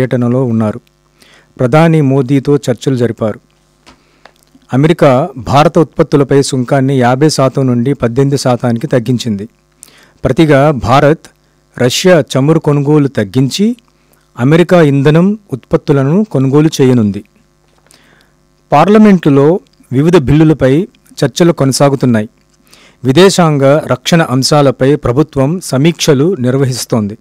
పర్యటనలో ఉన్నారు ప్రధాని మోదీతో చర్చలు జరిపారు అమెరికా భారత ఉత్పత్తులపై సుంకాన్ని యాభై శాతం నుండి పద్దెనిమిది శాతానికి తగ్గించింది ప్రతిగా భారత్ రష్యా చమురు కొనుగోలు తగ్గించి అమెరికా ఇంధనం ఉత్పత్తులను కొనుగోలు చేయనుంది పార్లమెంటులో వివిధ బిల్లులపై చర్చలు కొనసాగుతున్నాయి విదేశాంగ రక్షణ అంశాలపై ప్రభుత్వం సమీక్షలు నిర్వహిస్తోంది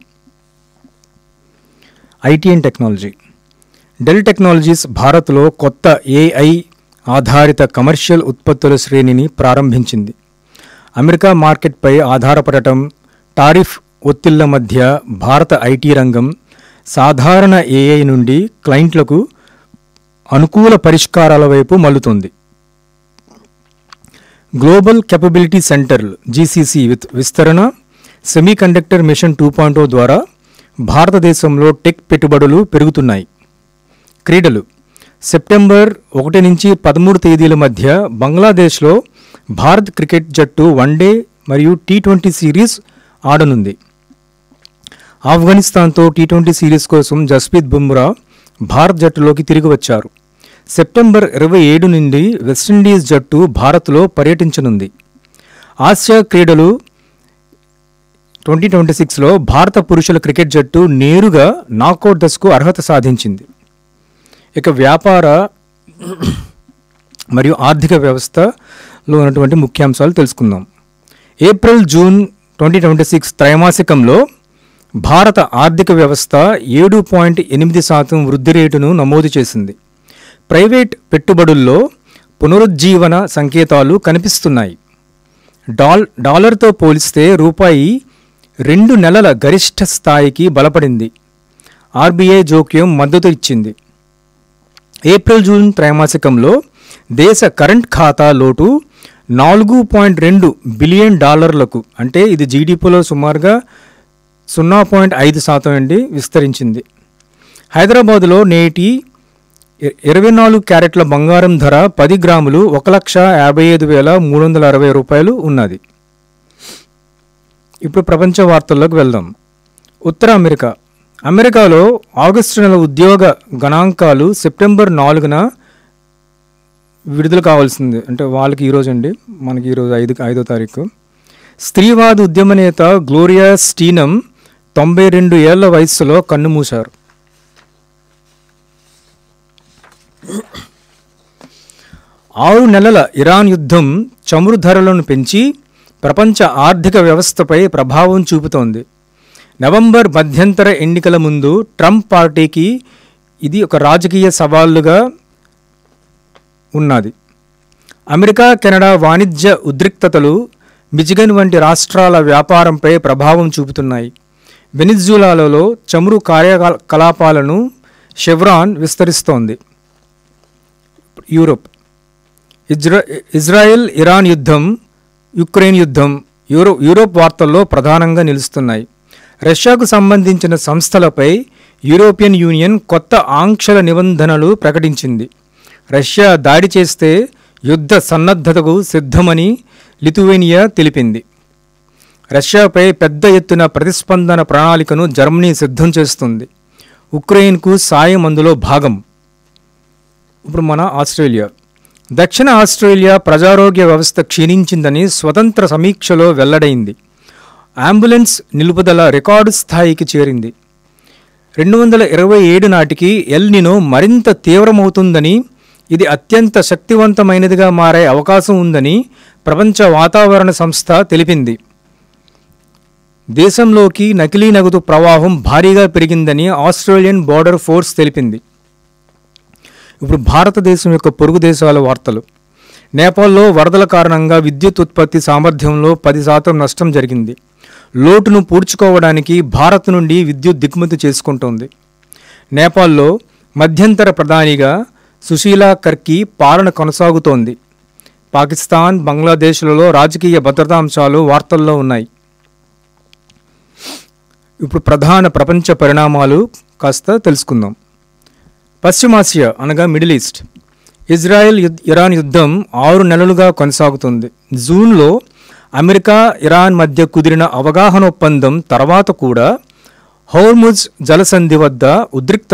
IT and technology Dell technologies భారత్లో కొత్త ఏఐ ఆధారిత కమర్షియల్ ఉత్పత్తుల శ్రేణిని ప్రారంభించింది అమెరికా మార్కెట్పై ఆధారపడటం టారిఫ్ ఒత్తిళ్ల మధ్య భారత ఐటీ రంగం సాధారణ ఏఐ నుండి క్లయింట్లకు అనుకూల పరిష్కారాల వైపు మల్లుతుంది global capability centre GCC with విస్తరణ సెమీకండక్టర్ మిషన్ టూ పాయింట్ ద్వారా భారతదేశంలో టెక్ పెట్టుబడులు పెరుగుతున్నాయి క్రీడలు సెప్టెంబర్ ఒకటి నుంచి పదమూడు తేదీల మధ్య బంగ్లాదేశ్లో భారత్ క్రికెట్ జట్టు వన్డే మరియు టీ ట్వంటీ సిరీస్ ఆడనుంది ఆఫ్ఘనిస్తాన్తో టీ ట్వంటీ సిరీస్ కోసం జస్ప్రీత్ బుమ్రా భారత్ జట్టులోకి తిరిగి వచ్చారు సెప్టెంబర్ ఇరవై ఏడు నుండి వెస్టిండీస్ జట్టు భారత్లో పర్యటించనుంది ఆసియా క్రీడలు ట్వంటీ ట్వంటీ సిక్స్లో భారత పురుషుల క్రికెట్ జట్టు నేరుగా నాకౌట్ దశకు అర్హత సాధించింది ఇక వ్యాపార మరియు ఆర్థిక వ్యవస్థలో ఉన్నటువంటి ముఖ్యాంశాలు తెలుసుకుందాం April June twenty twenty six త్రైమాసికంలో భారత ఆర్థిక వ్యవస్థ ఏడు పాయింట్ ఎనిమిది శాతం వృద్ధి రేటును నమోదు చేసింది ప్రైవేట్ పెట్టుబడుల్లో పునరుజ్జీవన సంకేతాలు కనిపిస్తున్నాయి డాల్ డాలర్తో పోలిస్తే రూపాయి రెండు నెలల గరిష్ట స్థాయికి బలపడింది ఆర్బీఐ జోక్యం మద్దతు ఇచ్చింది ఏప్రిల్ జూన్ త్రైమాసికంలో దేశ కరెంట్ ఖాతా లోటు నాలుగు పాయింట్ రెండు బిలియన్ డాలర్లకు అంటే ఇది జీడిపిలో సుమారుగా సున్నా పాయింట్ ఐదు శాతం అండి విస్తరించింది హైదరాబాదులో నేటి ఇ- ఇరవై నాలుగు క్యారెట్ల బంగారం ధర పది గ్రాములు ఒక లక్ష యాభై ఐదు వేల మూడు వందల అరవై రూపాయలు ఉన్నది ఇప్పుడు ప్రపంచ వార్తల్లోకి వెళ్దాం ఉత్తర అమెరికా అమెరికాలో ఆగస్టు నెల ఉద్యోగ గణాంకాలు సెప్టెంబర్ నాలుగున విడుదల కావాల్సింది అంటే వాళ్ళకి ఈరోజు అండి మనకి ఈరోజు ఐదు ఐదో తారీఖు స్త్రీవాద ఉద్యమ నేత గ్లోరియా స్టీనం తొంభై రెండు ఏళ్ల వయస్సులో కన్నుమూశారు ఆరు నెలల ఇరాన్ యుద్ధం చమురు ధరలను పెంచి ప్రపంచ ఆర్థిక వ్యవస్థపై ప్రభావం చూపుతోంది నవంబర్ మధ్యంతర ఎన్నికల ముందు ట్రంప్ పార్టీకి ఇది ఒక రాజకీయ సవాళ్లుగా ఉన్నది అమెరికా కెనడా వాణిజ్య ఉద్రిక్తతలు మిచిగన్ వంటి రాష్ట్రాల వ్యాపారంపై ప్రభావం చూపుతున్నాయి వెనిజులాలలో చమురు కార్యకలాపాలను షెవ్రాన్ విస్తరిస్తోంది యూరోప్ ఇజ్రా ఇజ్రాయెల్ ఇరాన్ యుద్ధం యుక్రెయిన్ యుద్ధం యూరో యూరోప్ వార్తల్లో ప్రధానంగా నిలుస్తున్నాయి రష్యాకు సంబంధించిన సంస్థలపై యూరోపియన్ యూనియన్ కొత్త ఆంక్షల నిబంధనలు ప్రకటించింది రష్యా దాడి చేస్తే యుద్ధ సన్నద్ధతకు సిద్ధమని లిథువేనియా తెలిపింది రష్యాపై పెద్ద ఎత్తున ప్రతిస్పందన ప్రణాళికను జర్మనీ సిద్ధం చేస్తుంది ఉక్రెయిన్కు సాయం అందులో భాగం ఇప్పుడు మన ఆస్ట్రేలియా దక్షిణ ఆస్ట్రేలియా ప్రజారోగ్య వ్యవస్థ క్షీణించిందని స్వతంత్ర సమీక్షలో వెల్లడైంది అంబులెన్స్ నిలుపుదల రికార్డు స్థాయికి చేరింది రెండు వందల ఇరవై ఏడు నాటికి ఎల్ నినో మరింత తీవ్రమవుతుందని ఇది అత్యంత శక్తివంతమైనదిగా మారే అవకాశం ఉందని ప్రపంచ వాతావరణ సంస్థ తెలిపింది దేశంలోకి నకిలీ నగదు ప్రవాహం భారీగా పెరిగిందని ఆస్ట్రేలియన్ బోర్డర్ ఫోర్స్ తెలిపింది ఇప్పుడు భారతదేశం యొక్క పొరుగు దేశాల వార్తలు నేపాల్లో వరదల కారణంగా విద్యుత్ ఉత్పత్తి సామర్థ్యంలో పది శాతం నష్టం జరిగింది లోటును పూడ్చుకోవడానికి భారత్ నుండి విద్యుత్ దిగుమతి చేసుకుంటోంది నేపాల్లో మధ్యంతర ప్రధానిగా సుశీలా కర్కి పాలన కొనసాగుతోంది పాకిస్తాన్ బంగ్లాదేశ్లలో రాజకీయ భద్రతా అంశాలు వార్తల్లో ఉన్నాయి ఇప్పుడు ప్రధాన ప్రపంచ పరిణామాలు కాస్త తెలుసుకుందాం పశ్చిమాసియా అనగా మిడిల్ ఈస్ట్ ఇజ్రాయెల్ యుద్ ఇరాన్ యుద్ధం ఆరు నెలలుగా కొనసాగుతుంది జూన్లో అమెరికా ఇరాన్ మధ్య కుదిరిన అవగాహన ఒప్పందం తర్వాత కూడా హోర్ముజ్ జలసంధి వద్ద ఉద్రిక్త